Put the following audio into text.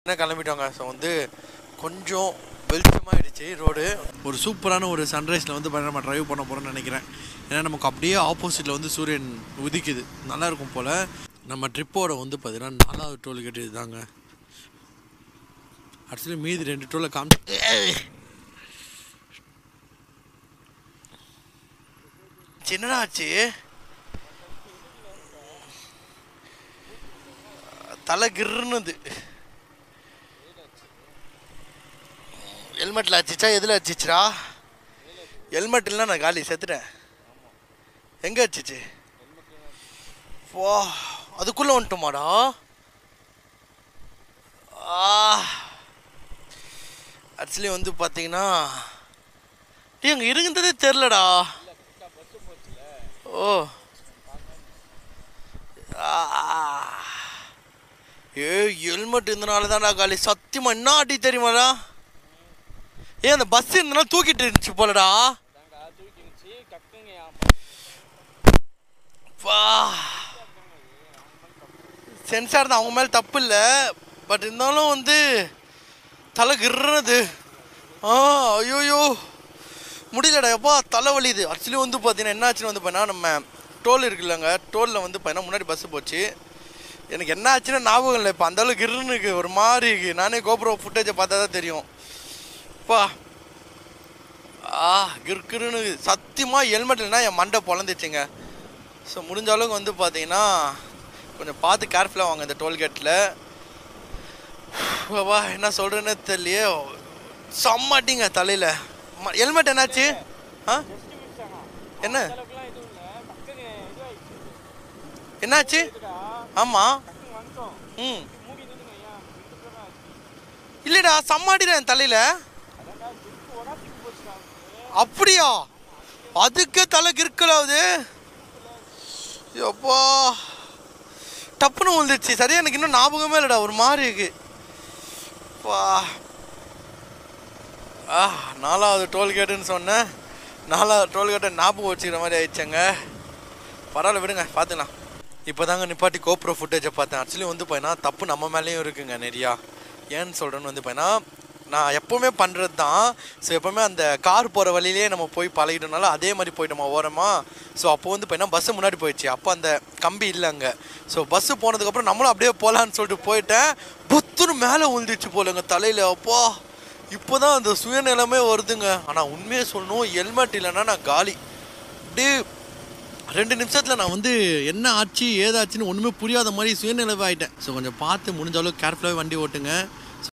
என்ன கிளம்பிட்டோங்க ஸோ வந்து கொஞ்சம் வெளிச்சமாயிடுச்சு ரோடு ஒரு சூப்பரான ஒரு சன்ரைஸில் வந்து நம்ம ட்ரைவ் பண்ண போகிறோம்னு நினைக்கிறேன் ஏன்னா நமக்கு அப்படியே ஆப்போசிட்டில் வந்து சூரியன் உதிக்குது நல்லா இருக்கும் போல் நம்ம ட்ரிப்போட வந்து பார்த்தீங்கன்னா நாலாவது டோல்கேட் இதுதாங்க ஆக்சுவலி மீதி ரெண்டு டோலை காமி என்னடா ஆச்சு தலை கிருன்னுது ஹெல்மெட்டில் அடிச்சிச்சா எதில் அடிச்சிச்சுடா ஹெல்மெட் இல்லை நான் காலி செத்துட்டேன் எங்கே அடிச்சிச்சு வா அதுக்குள்ளே வந்துட்டோமாடா ஆக்சுவலி வந்து பார்த்தீங்கன்னா டேய் அங்கே இருந்ததே தெரிலடா ஓ ஆ. ஏ ஹெல்மெட் இருந்தனால தான்டா காலி சத்தியமா என்ன அடி தெரியுமாடா ஏ அந்த பஸ் இருந்தனா தூக்கிட்டு இருந்துச்சு போலடா வா சென்சார் தான் அவங்க மேலே தப்பு இல்லை பட் இருந்தாலும் வந்து தலை கிர்றது ஆ ஐயோயோ முடியலடா எப்பா தலை வலியுது ஆக்சுவலி வந்து பார்த்தீங்கன்னா என்ன ஆச்சுன்னு வந்து பார்த்தீங்கன்னா நம்ம டோல் இருக்குல்லங்க டோலில் வந்து பார்த்தீங்கன்னா முன்னாடி பஸ்ஸு போச்சு எனக்கு என்ன ஆச்சுன்னு ஞாபகம் இல்லை இப்போ அந்தளவுக்கு இருந்துக்கு ஒரு மாதிரி இருக்கு நானே கோபுர ஃபுட்டேஜை பார்த்தா தான் தெரியும் அப்பா ஆ கிறுக்கிறுன்னு சத்தியமாக ஹெல்மெட் இல்லைன்னா என் மண்டை பொழந்துச்சுங்க ஸோ முடிஞ்ச அளவுக்கு வந்து பார்த்தீங்கன்னா கொஞ்சம் பார்த்து கேர்ஃபுல்லாக வாங்க இந்த டோல்கேட்டில் வா என்ன சொல்கிறேன்னு தெரியலையே செம்மாட்டிங்க தலையில் ஹெல்மெட் என்னாச்சு ஆ என்ன என்னாச்சு ஆமாம் ம் இல்லைடா சம்மாடிடா என் தலையில் அப்படியா அதுக்கே தலை கிறுக்கலாவது எப்பா டப்புன்னு விழுந்துச்சு சரியா எனக்கு இன்னும் ஞாபகமே இல்லைடா ஒரு மாதிரி இருக்கு வா ஆ நாலாவது டோல்கேட்டுன்னு சொன்னேன் நாலாவது டோல்கேட்டை ஞாபகம் வச்சுக்கிற மாதிரி ஆயிடுச்சேங்க பரவாயில்ல விடுங்க பார்த்துக்கலாம் இப்போ தாங்க நிப்பாட்டி கோப்ரோ ஃபுட்டேஜை பார்த்தேன் ஆக்சுவலி வந்து பார்த்தீங்கன்னா தப்பு நம்ம மேலேயும் இருக்குங்க நிறையா ஏன்னு சொல்கிறேன்னு வந்து பார்த்தீங்கன்னா நான் எப்போவுமே பண்ணுறது தான் ஸோ எப்போவுமே அந்த கார் போகிற வழியிலே நம்ம போய் பழகிட்டனால அதே மாதிரி போயிட்டோமா ஓரமா ஸோ அப்போ வந்து பார்த்தீங்கன்னா பஸ்ஸு முன்னாடி போயிடுச்சு அப்போ அந்த கம்பி இல்லை அங்கே ஸோ பஸ்ஸு போனதுக்கப்புறம் நம்மளும் அப்படியே போகலான்னு சொல்லிட்டு போயிட்டேன் புத்துன்னு மேலே விழுந்துச்சு போலங்க தலையில் அப்பா இப்போ தான் அந்த சுயநிலைமே வருதுங்க ஆனால் உண்மையை சொல்லணும் ஹெல்மெட் இல்லைன்னா நான் காலி அப்படியே ரெண்டு நிமிஷத்தில் நான் வந்து என்ன ஆச்சு ஏதாச்சுன்னு ஒன்றுமே புரியாத மாதிரி சுயநிலைவு ஆகிட்டேன் ஸோ கொஞ்சம் பார்த்து முடிஞ்ச அளவுக்கு கேர்ஃபுல்லாகவே வண்டி ஓட்டுங்க